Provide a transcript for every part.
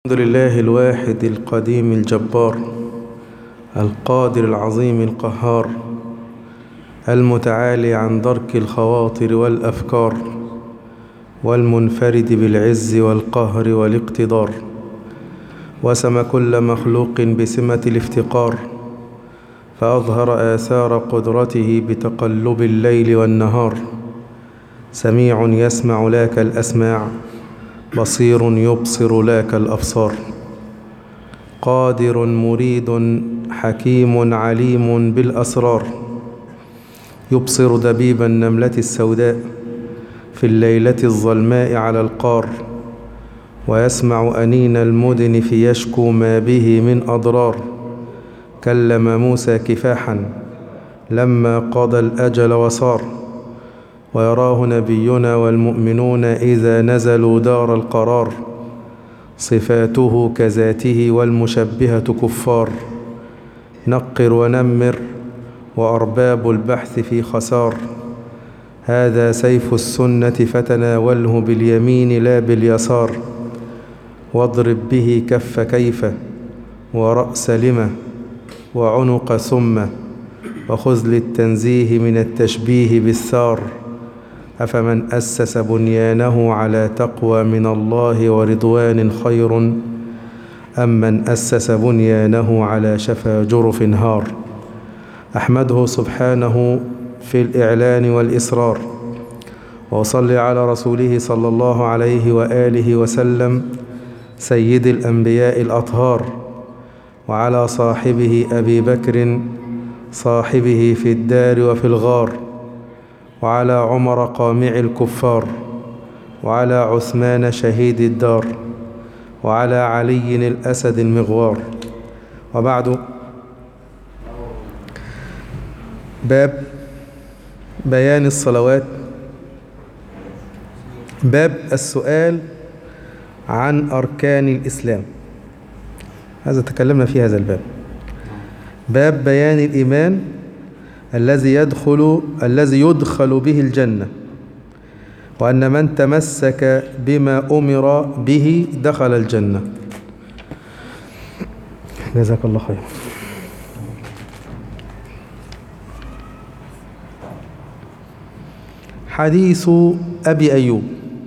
الحمد لله الواحد القديم الجبار القادر العظيم القهار المتعالي عن درك الخواطر والأفكار والمنفرد بالعز والقهر والاقتدار وسم كل مخلوق بسمة الافتقار فأظهر آثار قدرته بتقلب الليل والنهار سميع يسمع لا كالأسماع بصير يبصر لا كالأبصار قادر مريد حكيم عليم بالأسرار يبصر دبيب النملة السوداء في الليلة الظلماء على القار ويسمع أنين المدن في يشكو ما به من أضرار كلم موسى كفاحا لما قضى الأجل وصار ويراه نبينا والمؤمنون إذا نزلوا دار القرار صفاته كذاته والمشبهة كفار نقر ونمر وأرباب البحث في خسار هذا سيف السنة فتناوله باليمين لا باليسار واضرب به كف كيف ورأس لم وعنق ثم وخذ للتنزيه من التشبيه بالثار أفمن أسس بنيانه على تقوى من الله ورضوان خير أم من أسس بنيانه على شفا جرف هار أحمده سبحانه في الإعلان والإسرار وأصلي على رسوله صلى الله عليه وآله وسلم سيد الأنبياء الأطهار وعلى صاحبه أبي بكر صاحبه في الدار وفي الغار وعلى عمر قامع الكفار وعلى عثمان شهيد الدار وعلى علي الأسد المغوار وبعد باب بيان الصلوات باب السؤال عن أركان الإسلام هذا تكلمنا في هذا الباب باب بيان الإيمان الذي يدخل الذي يدخل به الجنة وأن من تمسك بما أمر به دخل الجنة جزاك الله خير حديث أبي أيوب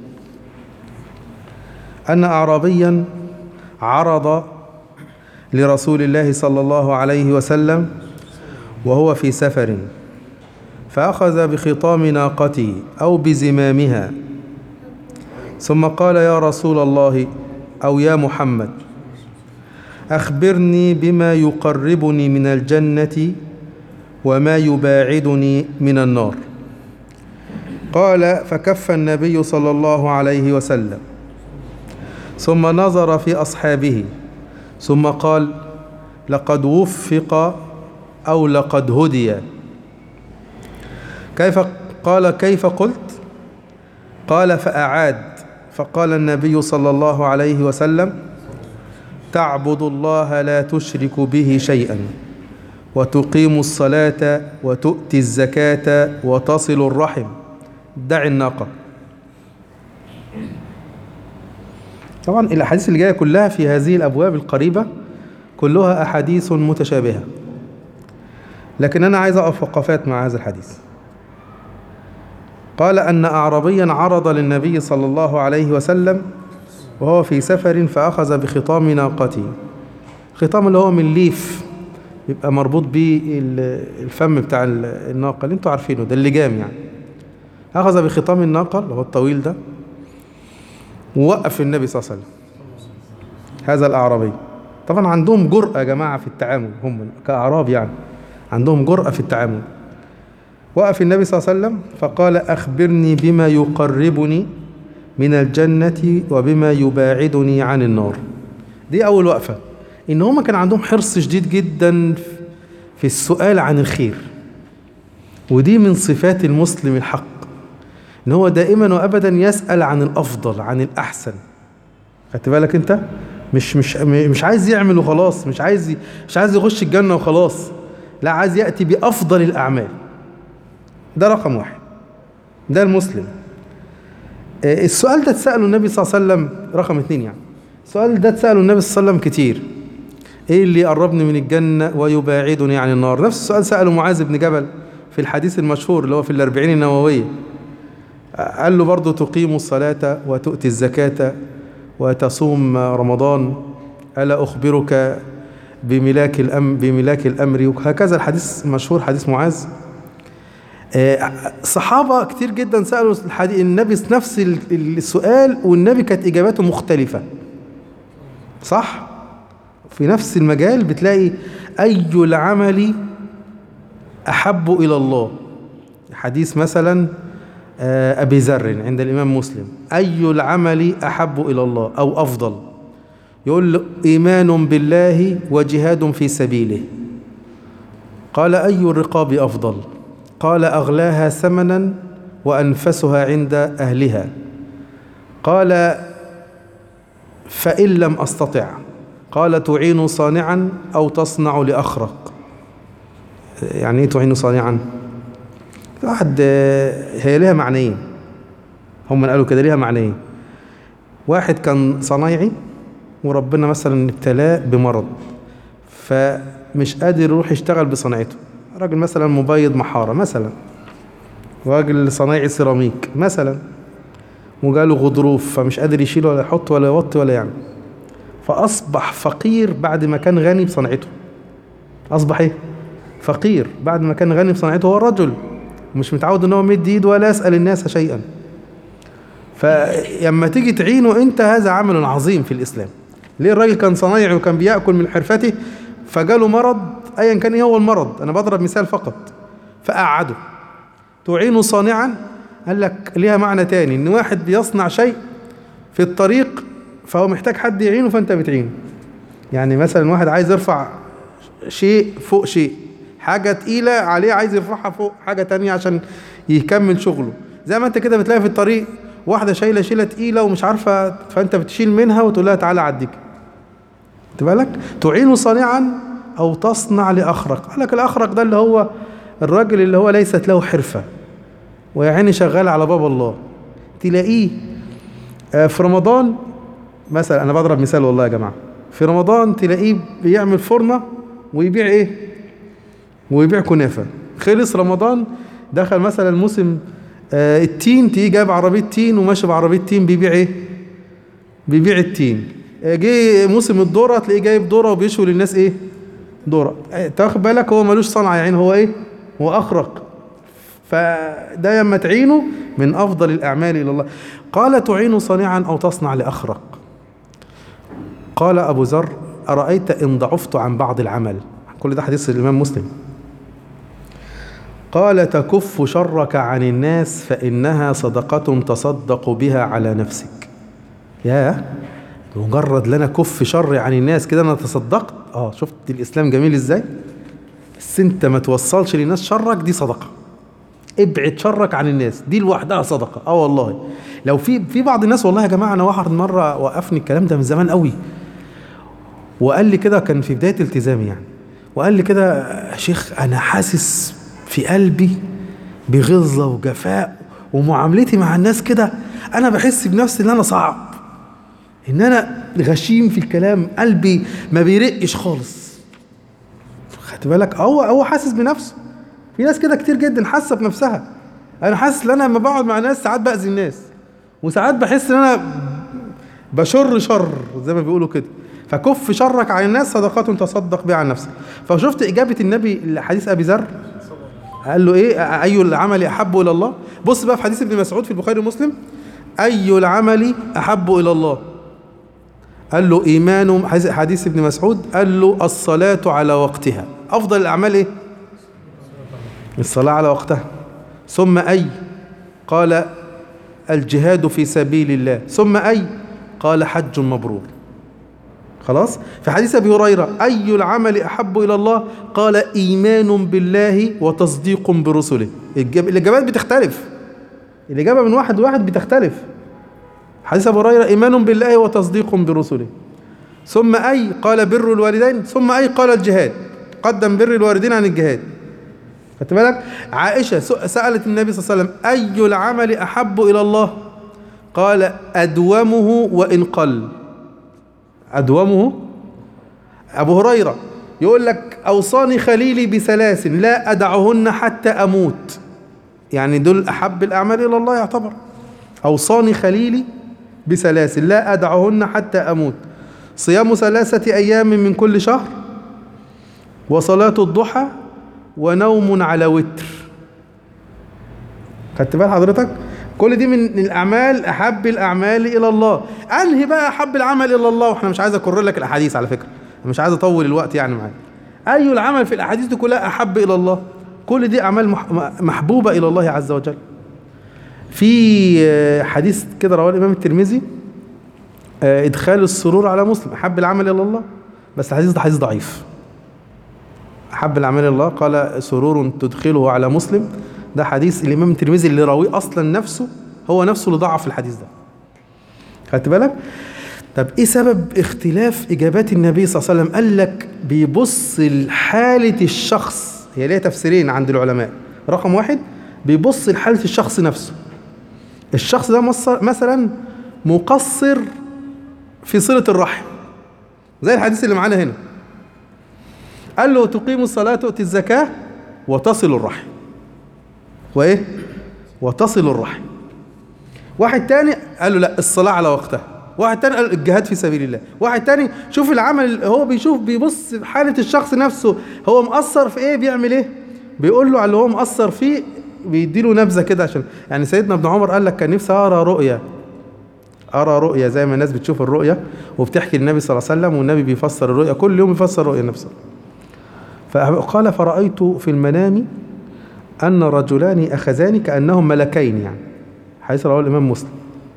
أن أعرابيا عرض لرسول الله صلى الله عليه وسلم وهو في سفر فأخذ بخطام ناقته أو بزمامها ثم قال يا رسول الله أو يا محمد أخبرني بما يقربني من الجنة وما يباعدني من النار قال فكف النبي صلى الله عليه وسلم ثم نظر في أصحابه ثم قال لقد وفق أو لقد هدي كيف قال كيف قلت قال فأعاد فقال النبي صلى الله عليه وسلم تعبد الله لا تشرك به شيئا وتقيم الصلاة وتؤتي الزكاة وتصل الرحم دع الناقة طبعا الأحاديث اللي جاية كلها في هذه الأبواب القريبة كلها أحاديث متشابهة لكن أنا عايز أقف وقفات مع هذا الحديث قال أن أعربيا عرض للنبي صلى الله عليه وسلم وهو في سفر فأخذ بخطام ناقته خطام اللي هو من ليف يبقى مربوط به الفم بتاع الناقة اللي انتوا عارفينه ده اللجام يعني أخذ بخطام الناقة اللي هو الطويل ده ووقف النبي صلى الله عليه وسلم هذا الأعرابي طبعا عندهم جرأة يا جماعة في التعامل هم كأعراب يعني عندهم جرأة في التعامل وقف النبي صلى الله عليه وسلم فقال أخبرني بما يقربني من الجنة وبما يباعدني عن النار دي أول وقفة إن هم كان عندهم حرص شديد جدا في السؤال عن الخير ودي من صفات المسلم الحق إن هو دائما وأبدا يسأل عن الأفضل عن الأحسن خدت بالك أنت مش مش مش عايز يعمل وخلاص مش عايز مش عايز يخش الجنة وخلاص لا عايز يأتي بأفضل الأعمال ده رقم واحد ده المسلم السؤال ده اتسأله النبي صلى الله عليه وسلم رقم اتنين يعني السؤال ده اتسأله النبي صلى الله عليه وسلم كتير ايه اللي يقربني من الجنة ويباعدني عن النار نفس السؤال سأله معاذ بن جبل في الحديث المشهور اللي هو في الأربعين النووية قال له برضه تقيم الصلاة وتؤتي الزكاة وتصوم رمضان ألا أخبرك بملاك الأم بملاك الأمر هكذا الحديث مشهور حديث معاذ صحابة كتير جدا سألوا الحديث النبي نفس السؤال والنبي كانت إجاباته مختلفة صح؟ في نفس المجال بتلاقي أي العمل أحب إلى الله حديث مثلا أبي ذر عند الإمام مسلم أي العمل أحب إلى الله أو أفضل يقول له إيمان بالله وجهاد في سبيله قال أي الرقاب أفضل قال أغلاها ثمنا وأنفسها عند أهلها قال فإن لم أستطع قال تعين صانعا أو تصنع لأخرق يعني ايه تعين صانعا واحد هي ليها معنيين هم قالوا كده ليها معنيين واحد كان صنايعي وربنا مثلا ابتلاه بمرض فمش قادر يروح يشتغل بصناعته راجل مثلا مبيض محارة مثلا راجل صنايعي سيراميك مثلا وجاله غضروف فمش قادر يشيل ولا يحط ولا يوطي ولا يعمل فأصبح فقير بعد ما كان غني بصنعته أصبح إيه؟ فقير بعد ما كان غني بصنعته هو الرجل مش متعود ان هو مد ايد ولا يسأل الناس شيئا فلما تيجي تعينه انت هذا عمل عظيم في الاسلام ليه الراجل كان صنايعي وكان بياكل من حرفته فجاله مرض ايا كان ايه هو المرض انا بضرب مثال فقط فقعده تعينه صانعا قال لك ليها معنى تاني ان واحد بيصنع شيء في الطريق فهو محتاج حد يعينه فانت بتعينه يعني مثلا واحد عايز يرفع شيء فوق شيء حاجة تقيلة عليه عايز يرفعها فوق حاجة تانية عشان يكمل شغله زي ما انت كده بتلاقي في الطريق واحدة شايلة شيلة تقيلة ومش عارفة فانت بتشيل منها وتقول لها تعالى عديك بالك تعين صانعا او تصنع لاخرق قال لك الاخرق ده اللي هو الراجل اللي هو ليست له حرفة ويا عيني شغال على باب الله تلاقيه في رمضان مثلا انا بضرب مثال والله يا جماعة في رمضان تلاقيه بيعمل فرنة ويبيع ايه ويبيع كنافة خلص رمضان دخل مثلا موسم آه التين تيجي جايب عربية تين وماشي بعربية تين بيبيع ايه بيبيع التين آه جه موسم الذرة تلاقيه جايب ذرة وبيشوي للناس ايه ذرة آه تاخد بالك هو ملوش صنعة يعني هو ايه هو اخرق فده لما تعينه من افضل الاعمال الى الله قال تعين صانعا او تصنع لاخرق قال ابو ذر ارايت ان ضعفت عن بعض العمل كل ده حديث الامام مسلم قال تكف شرك عن الناس فإنها صدقة تصدق بها على نفسك يا مجرد لنا كف شر عن الناس كده أنا تصدقت آه شفت الإسلام جميل إزاي بس أنت ما توصلش للناس شرك دي صدقة ابعد شرك عن الناس دي لوحدها صدقة اه والله لو في في بعض الناس والله يا جماعة أنا واحد مرة وقفني الكلام ده من زمان قوي وقال لي كده كان في بداية التزامي يعني وقال لي كده يا شيخ أنا حاسس في قلبي بغلظة وجفاء ومعاملتي مع الناس كده أنا بحس بنفسي إن أنا صعب إن أنا غشيم في الكلام قلبي ما بيرقش خالص خدت بالك هو هو حاسس بنفسه في ناس كده كتير جدا حاسة بنفسها أنا حاسس إن أنا لما بقعد مع ناس ساعات بأذي الناس وساعات بحس إن أنا بشر شر زي ما بيقولوا كده فكف شرك عن الناس صدقات تصدق بها عن نفسك فشفت إجابة النبي لحديث أبي ذر قال له ايه اي العمل احب الى الله بص بقى في حديث ابن مسعود في البخاري ومسلم اي العمل احب الى الله قال له ايمان حديث ابن مسعود قال له الصلاة على وقتها افضل الاعمال ايه الصلاة على وقتها ثم اي قال الجهاد في سبيل الله ثم اي قال حج مبرور خلاص في حديث ابي هريره اي العمل احب الى الله قال ايمان بالله وتصديق برسله الاجابات بتختلف الاجابه من واحد لواحد بتختلف حديث ابو هريره ايمان بالله وتصديق برسله ثم اي قال بر الوالدين ثم اي قال الجهاد قدم بر الوالدين عن الجهاد خدت بالك عائشه سالت النبي صلى الله عليه وسلم اي العمل احب الى الله قال ادومه وان قل أدومه أبو هريرة يقول لك أوصاني خليلي بثلاث لا أدعهن حتى أموت يعني دول أحب الأعمال إلى الله يعتبر أوصاني خليلي بثلاث لا أدعهن حتى أموت صيام ثلاثة أيام من كل شهر وصلاة الضحى ونوم على وتر خدت بال حضرتك كل دي من الأعمال أحب الأعمال إلى الله أنهي بقى أحب العمل إلى الله وإحنا مش عايز أكرر لك الأحاديث على فكرة مش عايز أطول الوقت يعني معاك أي العمل في الأحاديث دي كلها أحب إلى الله كل دي أعمال مح- محبوبة إلى الله عز وجل في آه، حديث كده رواه الإمام الترمذي آه، إدخال السرور على مسلم أحب العمل إلى الله بس الحديث ده حديث ضعيف أحب الأعمال إلى الله قال سرور تدخله على مسلم ده حديث الإمام الترمذي اللي راويه أصلا نفسه هو نفسه اللي ضعف الحديث ده خدت بالك؟ طب إيه سبب اختلاف إجابات النبي صلى الله عليه وسلم؟ قال لك بيبص لحالة الشخص هي ليها تفسيرين عند العلماء رقم واحد بيبص لحالة الشخص نفسه الشخص ده مصر- مثلا مقصر في صلة الرحم زي الحديث اللي معانا هنا قال له تقيم الصلاة تؤتي الزكاة وتصل الرحم وإيه؟ وتصل الرحم واحد تاني قال له لا الصلاة على وقتها واحد تاني قال الجهاد في سبيل الله واحد تاني شوف العمل اللي هو بيشوف بيبص حالة الشخص نفسه هو مقصر في ايه بيعمل ايه بيقول له على اللي هو مقصر فيه بيديله نبذة كده عشان يعني سيدنا ابن عمر قال لك كان نفسي أقرأ رؤيا أرى رؤيا زي ما الناس بتشوف الرؤيا وبتحكي للنبي صلى الله عليه وسلم والنبي بيفسر الرؤيا كل يوم يفسر الرؤيا نفسه فقال فرأيت في المنام أن رجلان أخذاني كأنهم ملكين يعني حديث رواه الإمام مسلم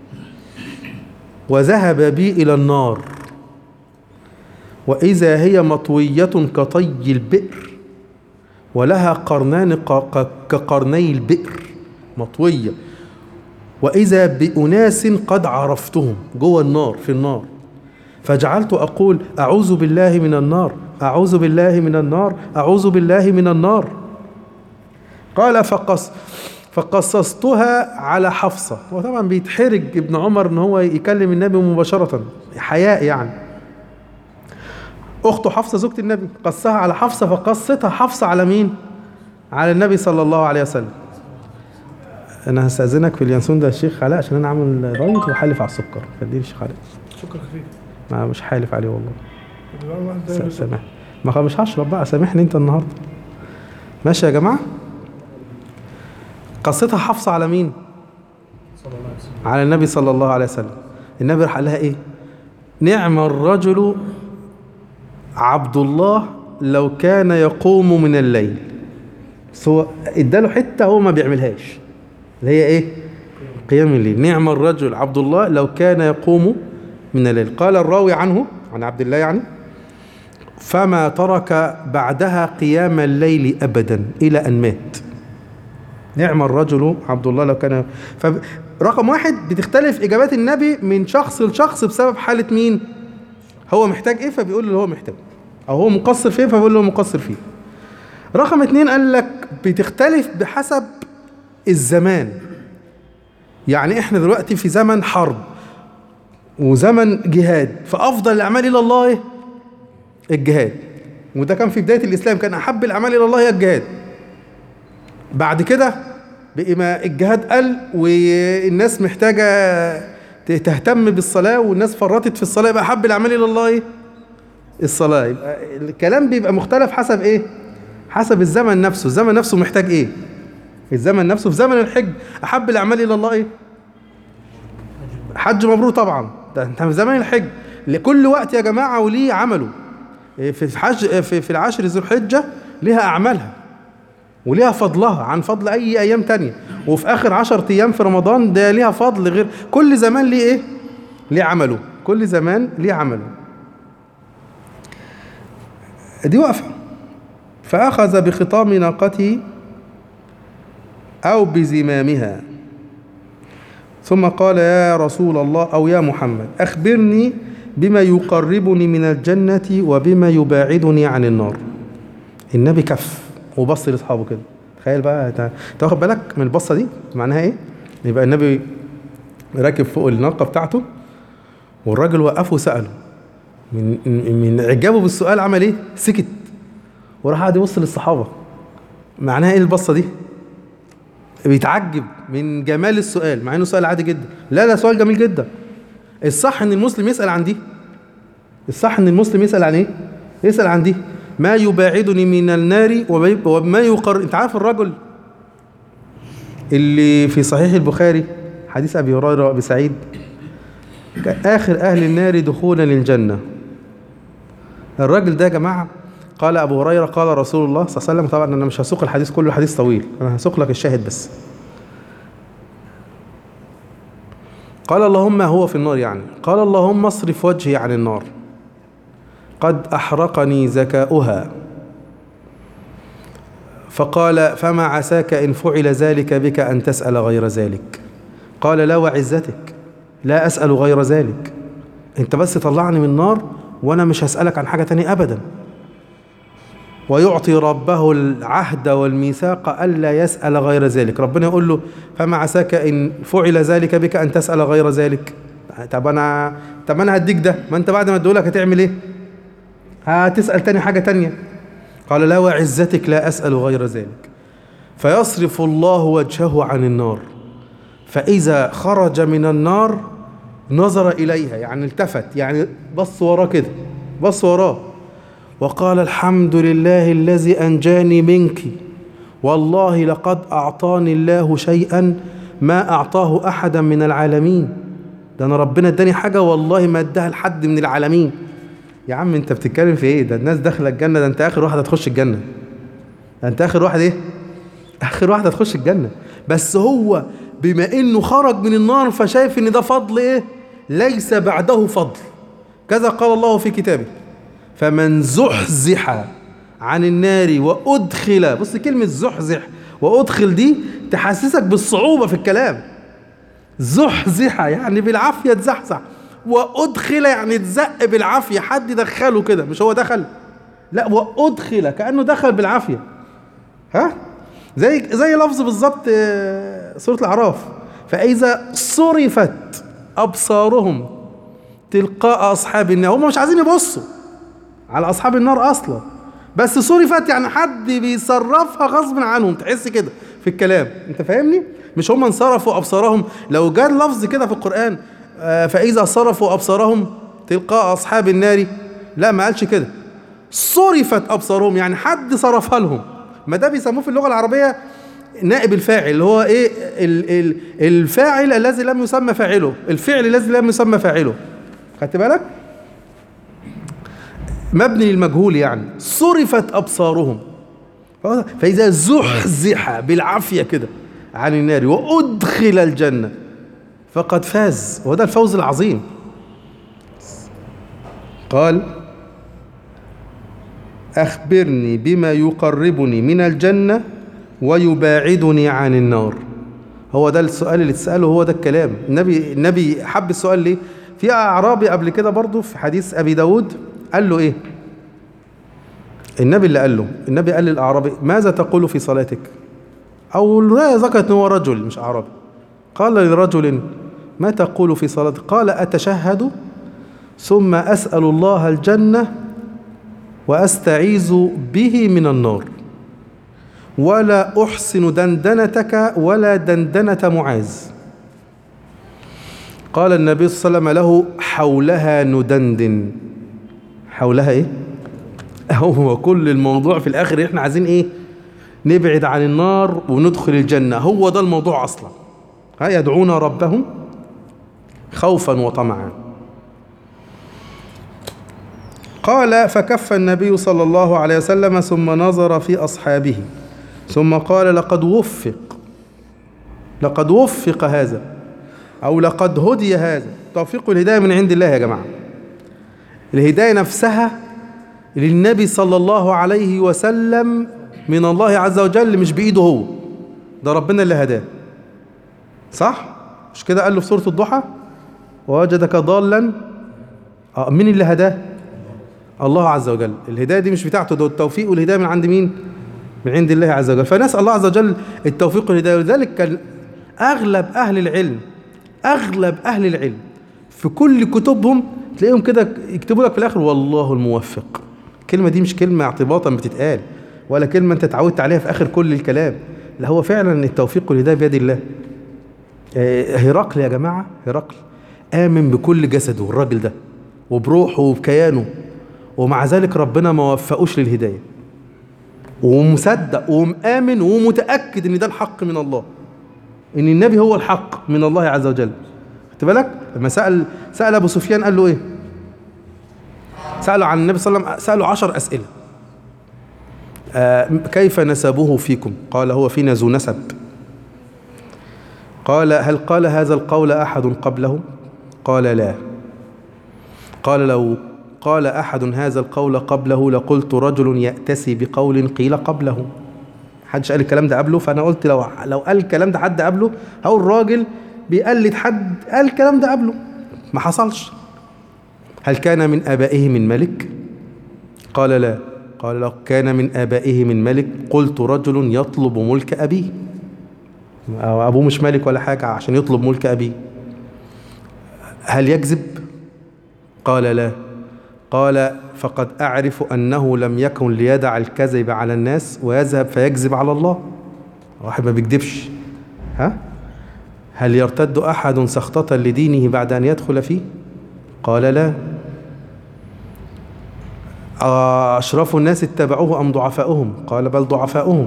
وذهب بي إلى النار وإذا هي مطوية كطي البئر ولها قرنان ق- ق- كقرني البئر مطوية وإذا بأناس قد عرفتهم جوه النار في النار فجعلت أقول أعوذ بالله من النار أعوذ بالله من النار أعوذ بالله من النار قال فقص فقصصتها على حفصة وطبعا بيتحرج ابن عمر ان هو يكلم النبي مباشرة حياء يعني اخته حفصة زوجة النبي قصها على حفصة فقصتها حفصة على مين على النبي صلى الله عليه وسلم انا هستأذنك في اليانسون ده يا شيخ علاء عشان انا عامل رايت وحالف على السكر خليه الشيخ علاء شكرا خفيف ما مش حالف عليه والله الواحد ده س- يرزق. سامح ما خلاص مش هشرب بقى سامحني انت النهارده ماشي يا جماعه قصتها حفصه على مين صلى الله عليه وسلم على النبي صلى الله عليه وسلم النبي راح قال لها ايه نعم الرجل عبد الله لو كان يقوم من الليل بس هو اداله حته هو ما بيعملهاش اللي هي ايه قيام الليل نعم الرجل عبد الله لو كان يقوم من الليل قال الراوي عنه عن عبد الله يعني فما ترك بعدها قيام الليل ابدا الى ان مات نعم الرجل عبد الله لو كان فرقم واحد بتختلف اجابات النبي من شخص لشخص بسبب حاله مين هو محتاج ايه فبيقول اللي هو محتاجه او هو مقصر فيه فبيقول له هو مقصر فيه رقم اتنين قال لك بتختلف بحسب الزمان يعني احنا دلوقتي في زمن حرب وزمن جهاد فافضل الاعمال الى الله ايه الجهاد وده كان في بدايه الاسلام كان احب الاعمال الى الله هي الجهاد بعد كده بقى ما الجهاد قل والناس محتاجه ت- تهتم بالصلاه والناس فرطت في الصلاه يبقى احب الاعمال الى الله ايه الصلاه يبقى الكلام بيبقى مختلف حسب ايه حسب الزمن نفسه الزمن نفسه محتاج ايه الزمن نفسه في زمن الحج احب الاعمال الى الله ايه حج مبرور طبعا ده انت في زمن الحج لكل وقت يا جماعه وليه عمله إيه في حج في في العشر ذو الحجه ليها اعمالها وليها فضلها عن فضل اي ايام تانية وفي اخر عشر ايام في رمضان ده ليها فضل غير كل زمان ليه ايه ليه عمله كل زمان ليه عمله دي واقفه فاخذ بخطام ناقته او بزمامها ثم قال يا رسول الله او يا محمد اخبرني بما يقربني من الجنه وبما يباعدني عن النار النبي كف وبص لاصحابه كده تخيل بقى انت أنت واخد بالك من البصه دي معناها ايه يبقى النبي راكب فوق الناقه بتاعته والراجل وقفه وساله من من اعجابه بالسؤال عمل ايه سكت وراح قاعد يبص للصحابه معناها ايه البصه دي بيتعجب من جمال السؤال مع انه سؤال عادي جدا لا لا سؤال جميل جدا الصح ان المسلم يسال عن دي الصح ان المسلم يسال عن ايه يسال عن دي ما يباعدني من النار وما- وما يقر انت عارف الرجل اللي في صحيح البخاري حديث ابي هريره وابي سعيد اخر اهل النار دخولا للجنه الراجل ده يا جماعه قال ابو هريره قال رسول الله صلى الله عليه وسلم طبعا انا مش هسوق الحديث كله حديث طويل انا هسوق لك الشاهد بس قال اللهم هو في النار يعني قال اللهم اصرف وجهي عن النار قد احرقني زكاؤها فقال فما عساك ان فعل ذلك بك ان تسال غير ذلك قال لا وعزتك لا اسال غير ذلك انت بس طلعني من النار وانا مش هسالك عن حاجه تانية ابدا ويعطي ربه العهد والميثاق ألا يسأل غير ذلك ربنا يقول له فما عساك إن فعل ذلك بك أن تسأل غير ذلك طب أنا طب أنا هديك ده ما أنت بعد ما ادولك هتعمل إيه هتسأل تاني حاجة تانية قال لا وعزتك لا أسأل غير ذلك فيصرف الله وجهه عن النار فإذا خرج من النار نظر إليها يعني التفت يعني بص وراه كده بص وراه وقال الحمد لله الذي أنجاني منك والله لقد أعطاني الله شيئا ما أعطاه أحدا من العالمين ده أنا ربنا اداني حاجة والله ما اداها لحد من العالمين يا عم انت بتتكلم في ايه ده الناس داخله الجنه ده انت اخر واحد هتخش الجنه ده انت اخر واحد ايه اخر واحد هتخش الجنه بس هو بما انه خرج من النار فشايف ان ده فضل ايه ليس بعده فضل كذا قال الله في كتابه فمن زحزح عن النار وادخل بص كلمه زحزح وادخل دي تحسسك بالصعوبه في الكلام زحزح يعني بالعافيه اتزحزح وادخل يعني اتزق بالعافيه حد دخله كده مش هو دخل لا وادخل كانه دخل بالعافيه ها زي زي لفظ بالظبط آه، سوره الاعراف فاذا صرفت ابصارهم تلقاء اصحاب النار هم مش عايزين يبصوا على اصحاب النار اصلا بس صرفت يعني حد بيصرفها غصب عنهم تحس كده في الكلام انت فاهمني مش هم انصرفوا ابصارهم لو جاء لفظ كده في القران آه، فاذا صرفوا ابصارهم تلقاء اصحاب النار لا ما قالش كده صرفت ابصارهم يعني حد صرفها لهم ما ده بيسموه في اللغه العربيه نائب الفاعل اللي هو ايه ال ال الفاعل الذي لم يسمى فاعله الفعل الذي لم يسمى فاعله خدت بالك مبني للمجهول يعني صرفت ابصارهم فهو- فاذا زحزح بالعافيه كده عن النار وادخل الجنه فقد فاز وده الفوز العظيم قال أخبرني بما يقربني من الجنة ويباعدني عن النار هو ده السؤال اللي تسأله هو ده الكلام النبي النبي حب السؤال ليه في أعرابي قبل كده برضو في حديث أبي داود قال له إيه النبي اللي قال له النبي قال للأعرابي ماذا تقول في صلاتك أو الرواية ذكرت أنه هو رجل مش أعرابي قال لرجل ما تقول في صلاتك قال أتشهد ثم أسأل الله الجنة وأستعيذ به من النار ولا أحسن دندنتك ولا دندنة معاذ قال النبي صلى الله عليه وسلم له حولها ندندن حولها ايه هو كل الموضوع في الاخر احنا عايزين ايه نبعد عن النار وندخل الجنة هو ده الموضوع اصلا ها يدعون ربهم خوفا وطمعا قال فكف النبي صلى الله عليه وسلم ثم نظر في أصحابه ثم قال لقد وفق لقد وفق هذا أو لقد هدي هذا توفيق الهداية من عند الله يا جماعة الهداية نفسها للنبي صلى الله عليه وسلم من الله عز وجل مش بإيده هو ده ربنا اللي هداه صح؟ مش كده قال له في سورة الضحى ووجدك ضالا آه مين اللي هداه؟ الله عز وجل الهداية دي مش بتاعته ده التوفيق والهداية من عند مين من عند الله عز وجل فنسأل الله عز وجل التوفيق والهداية ولذلك كان أغلب أهل العلم أغلب أهل العلم في كل كتبهم تلاقيهم كده يكتبوا لك في الاخر والله الموفق الكلمه دي مش كلمه اعتباطا بتتقال ولا كلمه انت اتعودت عليها في اخر كل الكلام لا هو فعلا التوفيق والهدايه بيد الله آه، هرقل يا جماعه هرقل امن بكل جسده الراجل ده وبروحه وبكيانه ومع ذلك ربنا ما وفقوش للهدايه ومصدق ومآمن ومتأكد ان ده الحق من الله ان النبي هو الحق من الله عز وجل خدت بالك لما سأل سأل ابو سفيان قال له ايه سأله عن النبي صلى الله عليه وسلم سأله عشر أسئلة آه كيف نسبه فيكم قال هو فينا ذو نسب قال هل قال هذا القول أحد قبله قال لا قال لو قال أحد هذا القول قبله لقلت رجل يأتسي بقول قيل قبله حدش قال الكلام ده قبله فأنا قلت لو لو قال الكلام ده حد قبله هو الراجل بيقلد حد قال الكلام ده قبله ما حصلش هل كان من آبائه من ملك قال لا قال لو كان من آبائه من ملك قلت رجل يطلب ملك أبيه أو أبوه مش ملك ولا حاجة عشان يطلب ملك أبيه هل يكذب قال لا قال فقد أعرف أنه لم يكن ليدع الكذب على الناس ويذهب فيكذب على الله واحد ما بيكذبش ها هل يرتد أحد سخطة لدينه بعد أن يدخل فيه قال لا أشرف الناس اتبعوه أم ضعفاؤهم قال بل ضعفاؤهم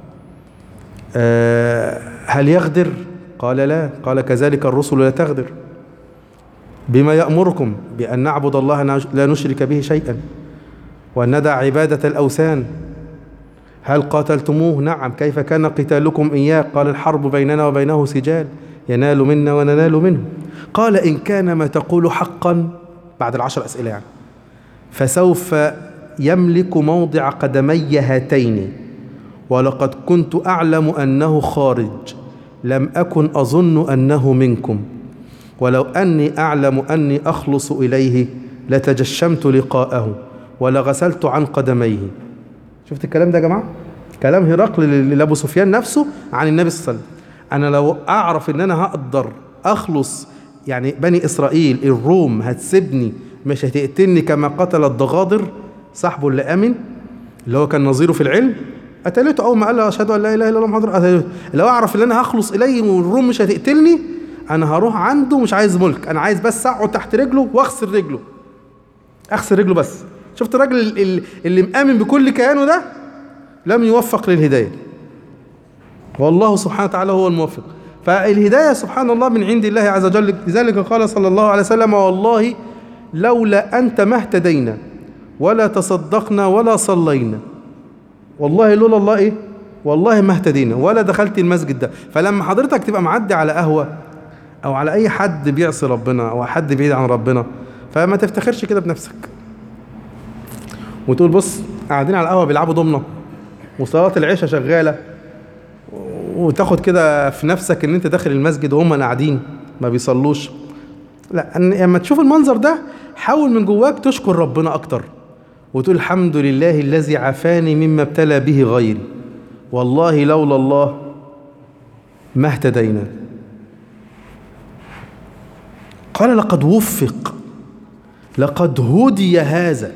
أه هل يغدر قال لا قال كذلك الرسل لا تغدر بما يأمركم بأن نعبد الله لا نشرك به شيئا وأن ندع عبادة الأوثان هل قاتلتموه نعم كيف كان قتالكم إياه قال الحرب بيننا وبينه سجال ينال منا وننال منه قال إن كان ما تقول حقا بعد العشر أسئلة يعني فسوف يملك موضع قدمي هاتين ولقد كنت أعلم أنه خارج لم أكن أظن أنه منكم ولو أني أعلم أني أخلص إليه لتجشمت لقاءه ولغسلت عن قدميه شفت الكلام ده يا جماعة كلام هرقل لأبو سفيان نفسه عن النبي صلى الله عليه وسلم أنا لو أعرف إن أنا هقدر أخلص يعني بني إسرائيل الروم هتسيبني مش هتقتلني كما قتل الضغاضر صاحبه اللي امن اللي هو كان نظيره في العلم قتلته اول ما قال له اشهد ان لا اله الا الله محمد رسول لو اعرف ان انا هخلص اليه والروم مش هتقتلني انا هروح عنده مش عايز ملك انا عايز بس اقعد تحت رجله واغسل رجله اغسل رجله بس شفت الراجل اللي مآمن بكل كيانه ده لم يوفق للهدايه والله سبحانه وتعالى هو الموفق فالهدايه سبحان الله من عند الله عز وجل لذلك قال صلى الله عليه وسلم والله لولا أنت ما اهتدينا ولا تصدقنا ولا صلينا والله لولا الله إيه والله ما اهتدينا ولا دخلت المسجد ده فلما حضرتك تبقى معدي على قهوة أو على أي حد بيعصي ربنا أو حد بعيد عن ربنا فما تفتخرش كده بنفسك وتقول بص قاعدين على القهوة بيلعبوا ضمنة وصلاة العشاء شغالة وتاخد كده في نفسك ان انت داخل المسجد وهم قاعدين ما بيصلوش لا لما تشوف المنظر ده حاول من جواك تشكر ربنا اكتر وتقول الحمد لله الذي عافاني مما ابتلى به غيري والله لولا الله ما اهتدينا قال لقد وفق لقد هدي هذا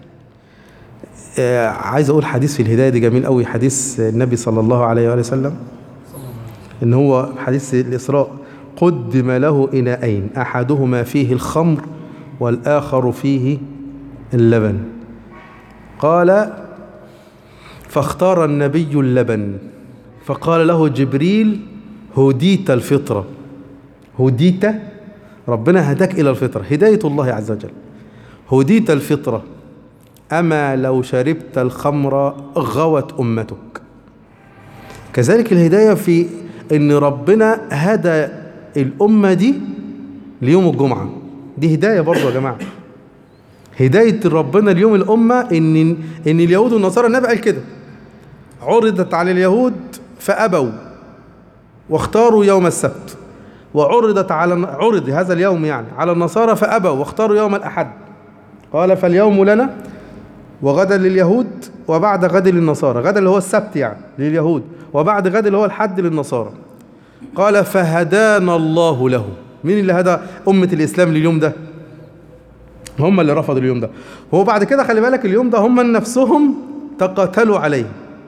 آه عايز اقول حديث في الهدايه دي جميل قوي حديث النبي صلى الله عليه وآله وسلم ان هو حديث الاسراء قدم له إناءين أحدهما فيه الخمر والآخر فيه اللبن قال فاختار النبي اللبن فقال له جبريل هديت الفطرة هديت ربنا هداك إلى الفطرة هداية الله عز وجل هديت الفطرة أما لو شربت الخمر غوت أمتك كذلك الهداية في أن ربنا هدى الأمة دي ليوم الجمعة دي هداية برضه يا جماعة هداية ربنا اليوم الأمة إن إن اليهود والنصارى النبي قال كده عرضت على اليهود فأبوا واختاروا يوم السبت وعرضت على عرض هذا اليوم يعني على النصارى فأبوا واختاروا يوم الأحد قال فاليوم لنا وغدا لليهود وبعد غد للنصارى غدا اللي هو السبت يعني لليهود وبعد غد اللي هو الحد للنصارى قال فهدانا الله له مين اللي هدى أمة الإسلام لليوم ده هم اللي رفضوا اليوم ده هو بعد كده خلي بالك اليوم ده هم نفسهم تقاتلوا عليه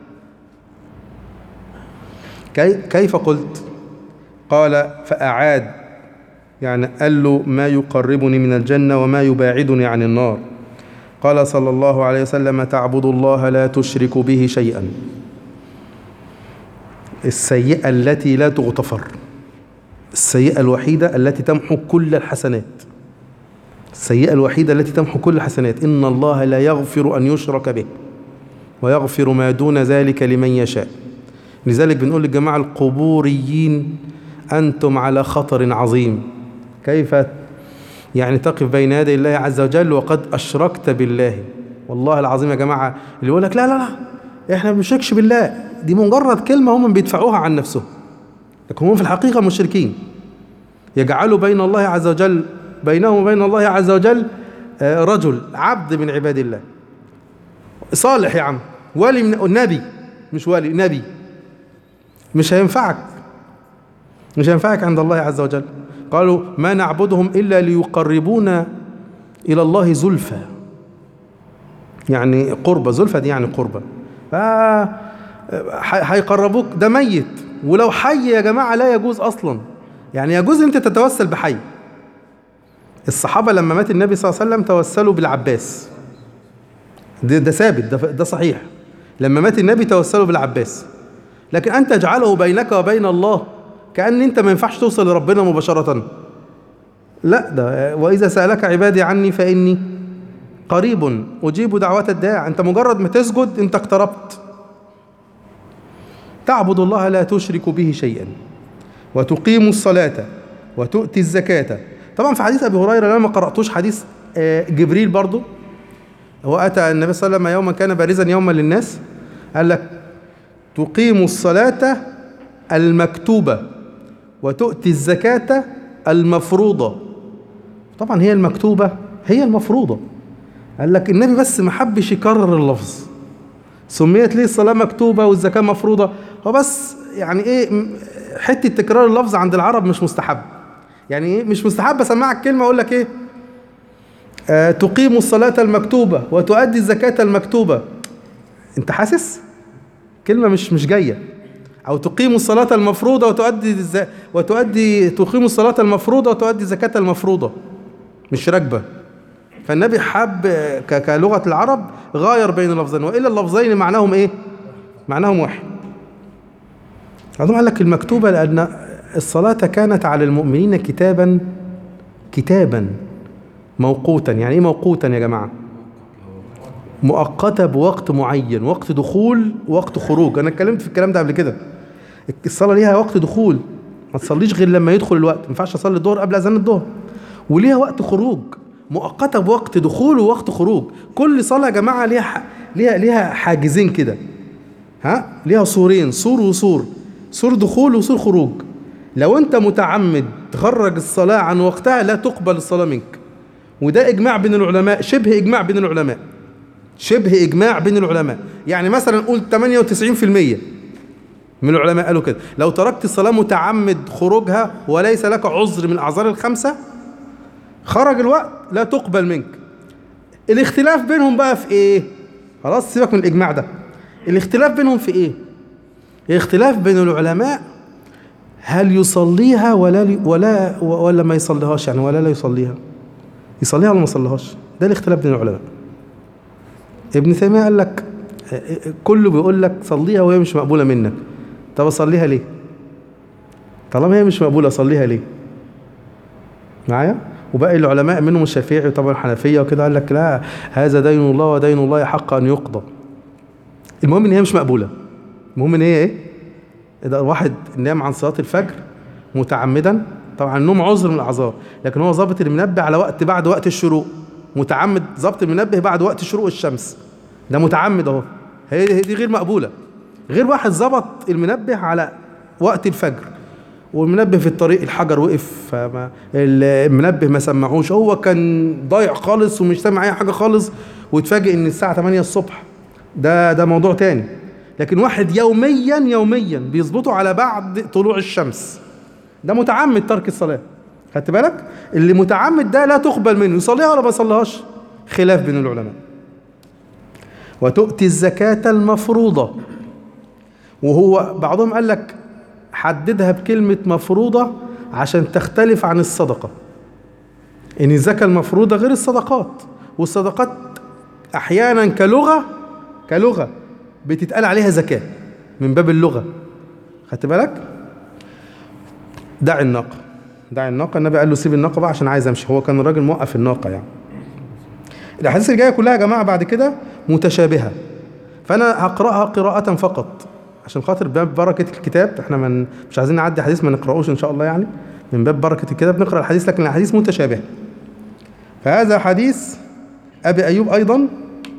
كي كيف قلت قال فأعاد يعني قال له ما يقربني من الجنة وما يباعدني عن النار قال صلى الله عليه وسلم تعبد الله لا تشرك به شيئا السيئة التي لا تغتفر السيئة الوحيدة التي تمحو كل الحسنات السيئة الوحيدة التي تمحو كل الحسنات إن الله لا يغفر أن يشرك به ويغفر ما دون ذلك لمن يشاء لذلك بنقول للجماعة القبوريين أنتم على خطر عظيم كيف يعني تقف بين يدي الله عز وجل وقد أشركت بالله والله العظيم يا جماعة اللي يقول لك لا لا لا احنا ما بنشركش بالله دي مجرد كلمة هم بيدفعوها عن نفسهم لكن هم في الحقيقة مشركين يجعلوا بين الله عز وجل بينهم وبين الله عز وجل آه، رجل عبد من عباد الله صالح يا عم ولي من نبي مش ولي نبي مش هينفعك مش هينفعك عند الله عز وجل قالوا ما نعبدهم إلا ليقربونا إلى الله زلفى يعني قربة زلفى دي يعني قربة ف ح- هيقربوك ده ميت ولو حي يا جماعة لا يجوز أصلا يعني يجوز أنت تتوسل بحي الصحابة لما مات النبي صلى الله عليه وسلم توسلوا بالعباس ده, ده ثابت ده, ده صحيح لما مات النبي توسلوا بالعباس لكن أن تجعله بينك وبين الله كأن أنت ما ينفعش توصل لربنا مباشرة لا ده وإذا سألك عبادي عني فإني قريب أجيب دعوة الداع أنت مجرد ما تسجد أنت اقتربت تعبد الله لا تشرك به شيئا وتقيم الصلاة وتؤتي الزكاة طبعا في حديث أبي هريرة أنا ما قرأتوش حديث آه، جبريل برضو هو أتى النبي صلى الله عليه وسلم يوما كان بارزا يوما للناس قال لك تقيم الصلاة المكتوبة وتؤتي الزكاة المفروضة طبعا هي المكتوبة هي المفروضة قال لك النبي بس ما حبش يكرر اللفظ سميت ليه الصلاة مكتوبة والزكاة مفروضة هو بس يعني ايه م- حتة تكرار اللفظ عند العرب مش مستحب يعني ايه مش مستحب اسمعك كلمة اقول لك ايه آه تقيم الصلاة المكتوبة وتؤدي الزكاة المكتوبة انت حاسس كلمة مش مش جاية أو تقيم الصلاة المفروضة وتؤدي الز... وتؤدي تقيم الصلاة المفروضة وتؤدي الزكاة المفروضة مش راكبة فالنبي حب ك... كلغة العرب غاير بين اللفظين وإلا اللفظين معناهم إيه؟ معناهم واحد بعضهم قال لك المكتوبة لأن الصلاة كانت على المؤمنين كتابا كتابا موقوتا يعني إيه موقوتا يا جماعة؟ مؤقتة بوقت معين وقت دخول وقت خروج أنا اتكلمت في الكلام ده قبل كده الصلاة ليها وقت دخول ما تصليش غير لما يدخل الوقت ما ينفعش أصلي الظهر قبل أذان الظهر وليها وقت خروج مؤقتة بوقت دخول ووقت خروج كل صلاة يا جماعة ليها ح... ليها ليها حاجزين كده ها ليها سورين سور وسور سور دخول وسور خروج لو انت متعمد تخرج الصلاة عن وقتها لا تقبل الصلاة منك وده إجماع بين العلماء شبه إجماع بين العلماء شبه إجماع بين العلماء يعني مثلا قول 98% من العلماء قالوا كده لو تركت الصلاة متعمد خروجها وليس لك عذر من الأعذار الخمسة خرج الوقت لا تقبل منك الاختلاف بينهم بقى في ايه خلاص سيبك من الإجماع ده الاختلاف بينهم في ايه الاختلاف بين العلماء هل يصليها ولا ولا ولا ما يصليهاش يعني ولا لا يصليها يصليها ولا ما يصليهاش ده الاختلاف بين العلماء ابن تيمية قال لك كله بيقول لك صليها وهي مش مقبولة منك طب أصليها ليه طالما هي مش مقبولة أصليها ليه معايا وباقي العلماء منهم الشافعي وطبعا الحنفية وكده قال لك لا هذا دين الله ودين الله حق أن يقضى المهم إن هي مش مقبولة المهم إن هي إيه إذا واحد نام عن صلاة الفجر متعمدا طبعا النوم عذر من الأعذار لكن هو ظابط المنبه على وقت بعد وقت الشروق متعمد ظبط المنبه بعد وقت شروق الشمس ده متعمد اهو هي دي غير مقبوله غير واحد ظبط المنبه على وقت الفجر والمنبه في الطريق الحجر وقف فما المنبه ما سمعوش هو كان ضايع خالص ومش سامع اي حاجه خالص ويتفاجئ ان الساعه 8 الصبح ده ده موضوع تاني لكن واحد يوميا يوميا بيظبطه على بعد طلوع الشمس ده متعمد ترك الصلاه خدت بالك اللي متعمد ده لا تقبل منه يصليها ولا ما يصليهاش خلاف بين العلماء وتؤتي الزكاة المفروضة وهو بعضهم قال لك حددها بكلمة مفروضة عشان تختلف عن الصدقة إن الزكاة المفروضة غير الصدقات والصدقات أحيانا كلغة كلغة بتتقال عليها زكاة من باب اللغة خدت بالك دع الناقة دع الناقة النبي قال له سيب الناقة بقى عشان عايز امشي هو كان الراجل موقف الناقة يعني الاحاديث اللي جايه كلها يا جماعه بعد كده متشابهه فانا هقراها قراءه فقط عشان خاطر باب بركه الكتاب احنا من مش عايزين نعدي حديث ما نقراوش ان شاء الله يعني من باب بركه الكتاب نقرا الحديث لكن الحديث متشابه فهذا حديث ابي ايوب ايضا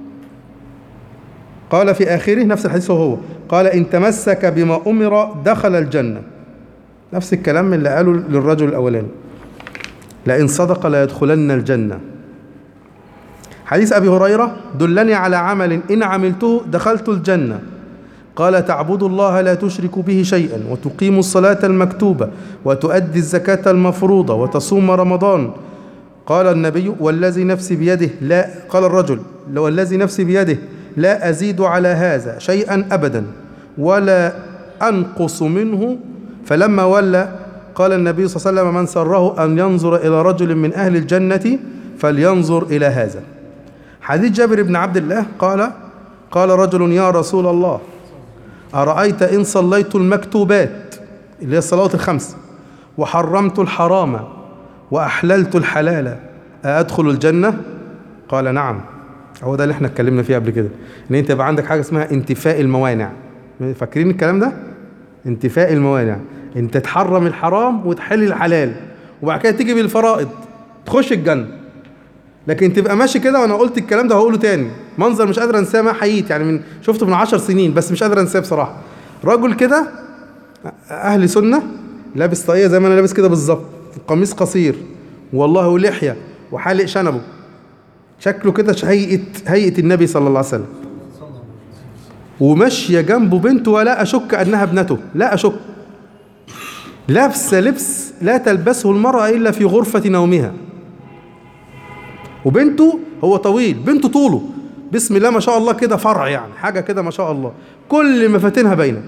قال في اخره نفس الحديث هو هو قال ان تمسك بما امر دخل الجنه نفس الكلام اللي قاله للرجل الاولاني لئن صدق لا يدخلن الجنه حديث أبي هريرة دلني على عمل إن عملته دخلت الجنة قال تعبد الله لا تشرك به شيئا وتقيم الصلاة المكتوبة وتؤدي الزكاة المفروضة وتصوم رمضان قال النبي والذي نفسي بيده لا قال الرجل والذي نفسي بيده لا أزيد على هذا شيئا أبدا ولا أنقص منه فلما ولى قال النبي صلى الله عليه وسلم من سره أن ينظر إلى رجل من أهل الجنة فلينظر إلى هذا حديث جابر بن عبد الله قال قال رجل يا رسول الله أرأيت إن صليت المكتوبات اللي هي الصلوات الخمس وحرمت الحرام وأحللت الحلال أدخل الجنة قال نعم هو ده اللي احنا اتكلمنا فيه قبل كده ان انت يبقى عندك حاجه اسمها انتفاء الموانع فاكرين الكلام ده انتفاء الموانع انت تحرم الحرام وتحل الحلال وبعد كده تيجي بالفرائض تخش الجنه لكن تبقى ماشي كده وانا قلت الكلام ده هقوله تاني منظر مش قادر انساه ما حييت يعني من شفته من عشر سنين بس مش قادر انساه بصراحه رجل كده اهل سنه لابس طاقيه زي ما انا لابس كده بالظبط قميص قصير والله ولحيه وحالق شنبه شكله كده هيئه هيئه النبي صلى الله عليه وسلم وماشيه جنبه بنته ولا اشك انها ابنته لا اشك لابسه لبس لا تلبسه المراه الا في غرفه نومها وبنته هو طويل بنته طوله بسم الله ما شاء الله كده فرع يعني حاجة كده ما شاء الله كل مفاتنها باينة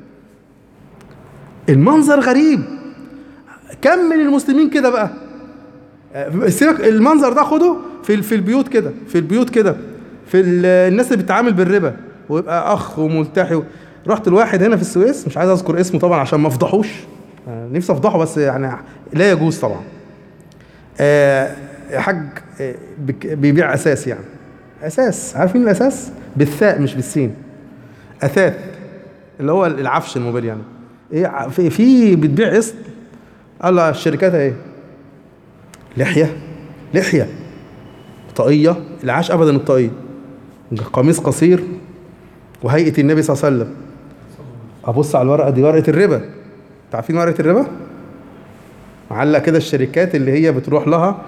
المنظر غريب كم من المسلمين كده بقى سيبك المنظر ده خده في في البيوت كده في البيوت كده في الناس اللي بتتعامل بالربا ويبقى اخ وملتحي رحت الواحد هنا في السويس مش عايز اذكر اسمه طبعا عشان ما افضحوش نفسي افضحه بس يعني لا يجوز طبعا آه حاج بيبيع اساس يعني اساس عارفين الاساس بالثاء مش بالسين اثاث اللي هو العفش الموبيل يعني ايه في في بتبيع قسط قال له الشركات ايه لحيه لحيه طاقيه العاش ابدا الطاقيه قميص قصير وهيئه النبي صلى الله عليه وسلم ابص على الورقه دي ورقه الربا عارفين ورقه الربا معلق كده الشركات اللي هي بتروح لها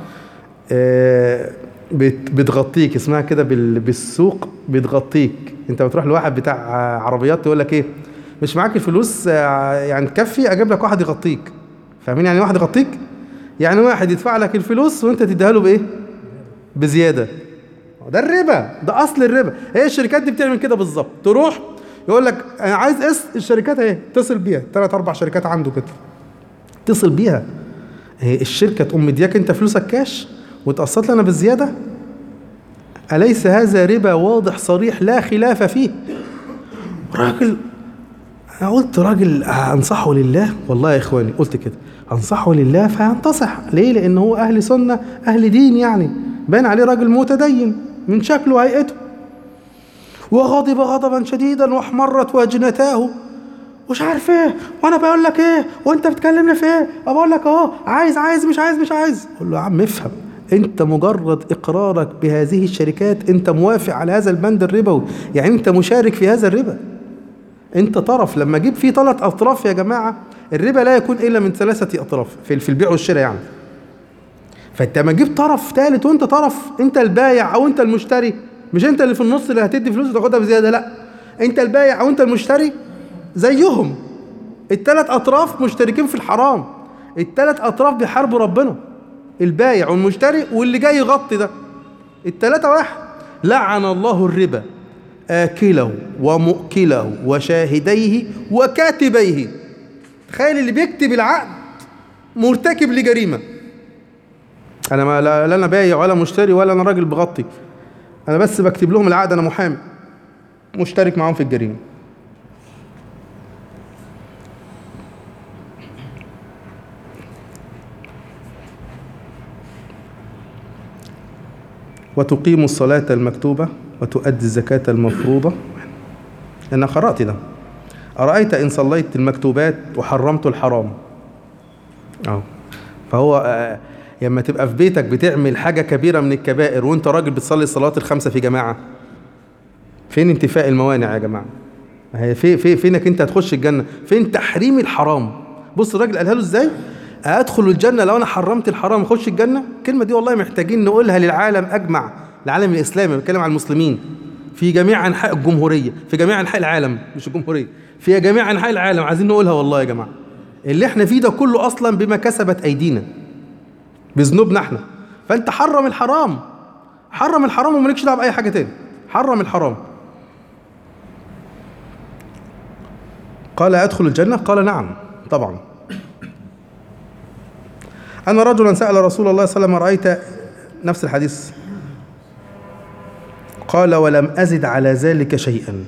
بتغطيك اسمها كده بالسوق بتغطيك انت بتروح لواحد بتاع عربيات تقول لك ايه مش معاك الفلوس يعني تكفي اجيب لك واحد يغطيك فاهمين يعني واحد يغطيك يعني واحد يدفع لك الفلوس وانت تديها له بايه بزياده ده الربا ده اصل الربا هي الشركات دي بتعمل كده بالظبط تروح يقول لك انا عايز قسط الشركات اهي اتصل بيها ثلاث اربع شركات عنده كده اتصل بيها هي الشركه تقوم مدياك انت فلوسك كاش وتقسط لنا بالزيادة أليس هذا ربا واضح صريح لا خلاف فيه راجل أنا قلت راجل أنصحه لله والله يا إخواني قلت كده أنصحه لله فينتصح ليه لأن هو أهل سنة أهل دين يعني باين عليه راجل متدين من شكله وهيئته وغضب غضبا شديدا واحمرت وجنتاه مش عارف ايه وانا بقول لك ايه وانت بتكلمني في ايه بقول لك اهو عايز عايز مش عايز مش عايز اقول له يا عم افهم انت مجرد اقرارك بهذه الشركات انت موافق على هذا البند الربوي يعني انت مشارك في هذا الربا انت طرف لما اجيب فيه ثلاث اطراف يا جماعه الربا لا يكون الا من ثلاثه اطراف في في البيع والشراء يعني فانت ما تجيب طرف ثالث وانت طرف انت البايع او انت المشتري مش انت اللي في النص اللي هتدي فلوس وتاخدها بزياده لا انت البايع او انت المشتري زيهم الثلاث اطراف مشتركين في الحرام التلات اطراف بيحاربوا ربنا البايع والمشتري واللي جاي يغطي ده التلاتة واحد لعن الله الربا آكله ومؤكله وشاهديه وكاتبيه تخيل اللي بيكتب العقد مرتكب لجريمة أنا ما لا لا أنا بايع ولا مشتري ولا أنا راجل بغطي أنا بس بكتب لهم العقد أنا محامي مشترك معاهم في الجريمة وتقيم الصلاة المكتوبة وتؤدي الزكاة المفروضة أنا قرأت ده أرأيت إن صليت المكتوبات وحرمت الحرام أهو فهو آه، لما تبقى في بيتك بتعمل حاجة كبيرة من الكبائر وانت راجل بتصلي الصلاة الخمسة في جماعة فين انتفاء الموانع يا جماعة ما هي في في فينك انت هتخش الجنة فين تحريم الحرام بص الراجل قالها له ازاي ادخل الجنة لو انا حرمت الحرام اخش الجنة الكلمة دي والله محتاجين نقولها للعالم اجمع العالم الاسلامي بتكلم عن المسلمين في جميع انحاء الجمهورية في جميع انحاء العالم مش الجمهورية في جميع انحاء العالم عايزين نقولها والله يا جماعة اللي احنا فيه ده كله اصلا بما كسبت ايدينا بذنوبنا احنا فانت حرم الحرام حرم الحرام ومالكش دعوه باي حاجه تاني حرم الحرام قال ادخل الجنه قال نعم طبعا ان رجلا سال رسول الله صلى الله عليه وسلم رايت نفس الحديث قال ولم ازد على ذلك شيئا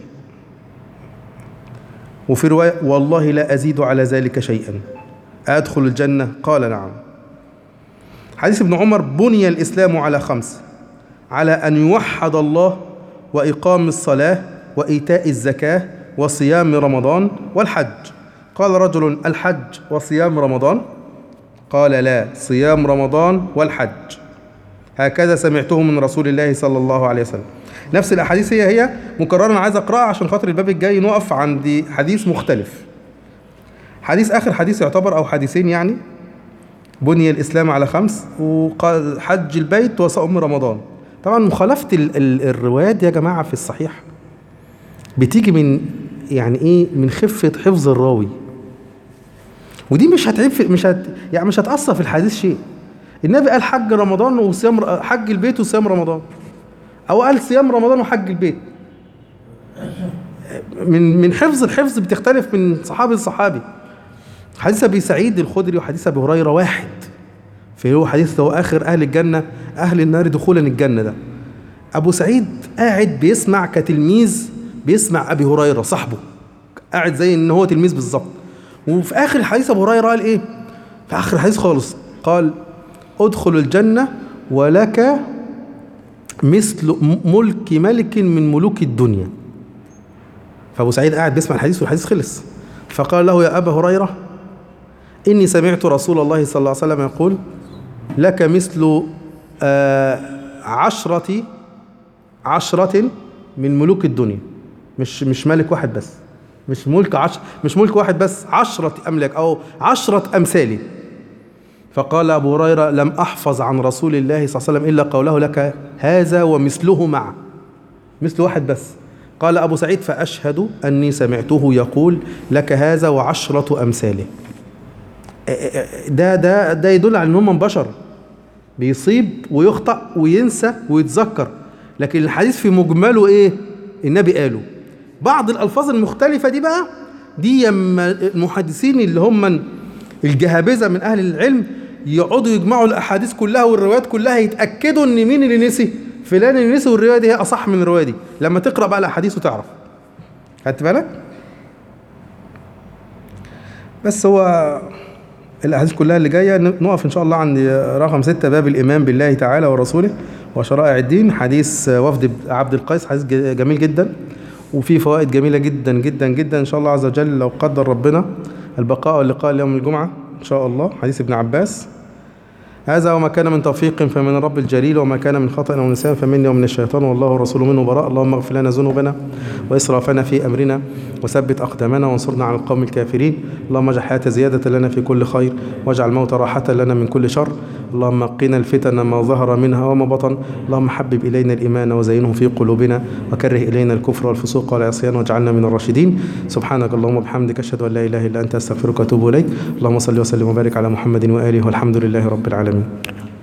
وفي روايه والله لا ازيد على ذلك شيئا ادخل الجنه قال نعم حديث ابن عمر بني الإسلام على خمس على أن يوحد الله وإقام الصلاة وإيتاء الزكاة وصيام رمضان والحج قال رجل الحج وصيام رمضان قال لا صيام رمضان والحج هكذا سمعته من رسول الله صلى الله عليه وسلم نفس الأحاديث هي هي مكررة أنا عايز أقرأها عشان خاطر الباب الجاي نقف عند حديث مختلف حديث آخر حديث يعتبر أو حديثين يعني بني الإسلام على خمس وقال حج البيت وصوم رمضان طبعا مخالفة ال ال الروايات يا جماعة في الصحيح بتيجي من يعني ايه من خفة حفظ الراوي ودي مش هتعيب في مش هت يعني مش هتأثر في الحديث شيء النبي قال حج رمضان وصيام ر- حج البيت وصيام رمضان او قال صيام رمضان وحج البيت من من حفظ الحفظ بتختلف من صحابي لصحابي حديث ابي سعيد الخدري وحديث ابي هريره واحد في هو حديث هو اخر اهل الجنه اهل النار دخولا الجنه ده ابو سعيد قاعد بيسمع كتلميذ بيسمع ابي هريره صاحبه قاعد زي ان هو تلميذ بالظبط وفي اخر الحديث ابو هريره قال ايه في اخر الحديث خالص قال ادخل الجنه ولك مثل م- ملك ملك من ملوك الدنيا فابو سعيد قاعد بيسمع الحديث والحديث خلص فقال له يا ابا هريره إني سمعت رسول الله صلى الله عليه وسلم يقول لك مثل آه، عشرة عشرة من ملوك الدنيا مش مش ملك واحد بس مش ملك عش مش ملك واحد بس عشرة أملاك أو عشرة أمثالي فقال أبو هريرة لم أحفظ عن رسول الله صلى الله عليه وسلم إلا قوله لك هذا ومثله معه مثل واحد بس قال أبو سعيد فأشهد أني سمعته يقول لك هذا وعشرة أمثاله ده ده ده يدل على ان هم بشر بيصيب ويخطأ وينسى ويتذكر لكن الحديث في مجمله ايه النبي قاله بعض الالفاظ المختلفه دي بقى دي يما المحدثين اللي هم الجهابذه من اهل العلم يقعدوا يجمعوا الاحاديث كلها والروايات كلها يتاكدوا ان مين اللي نسي فلان اللي نسي والروايه دي هي اصح من الروايه دي لما تقرا بقى الاحاديث وتعرف خدت بالك بس هو الاحاديث كلها اللي جايه نقف ان شاء الله عند رقم ستة باب الايمان بالله تعالى ورسوله وشرائع الدين حديث وفد عبد القيس حديث ج- جميل جدا وفيه فوائد جميله جدا جدا جدا ان شاء الله عز وجل لو قدر ربنا البقاء واللقاء يوم الجمعه ان شاء الله حديث ابن عباس هذا وما كان من توفيق فمن رب الجليل وما كان من خطأ أو نسيان فمني ومن الشيطان والله ورسوله منه براء اللهم اغفر لنا ذنوبنا وإسرافنا في أمرنا وثبت أقدامنا وانصرنا على القوم الكافرين اللهم اجعل الحياة زيادة لنا في كل خير واجعل الموت راحة لنا من كل شر اللهم قنا الفتن ما ظهر منها وما بطن اللهم حبب إلينا الإيمان وزينه في قلوبنا وكره إلينا الكفر والفسوق والعصيان واجعلنا من الراشدين سبحانك اللهم وبحمدك أشهد أن لا إله إلا أنت أستغفرك وأتوب إليك اللهم صل وسلم وبارك على محمد وآله والحمد لله رب العالمين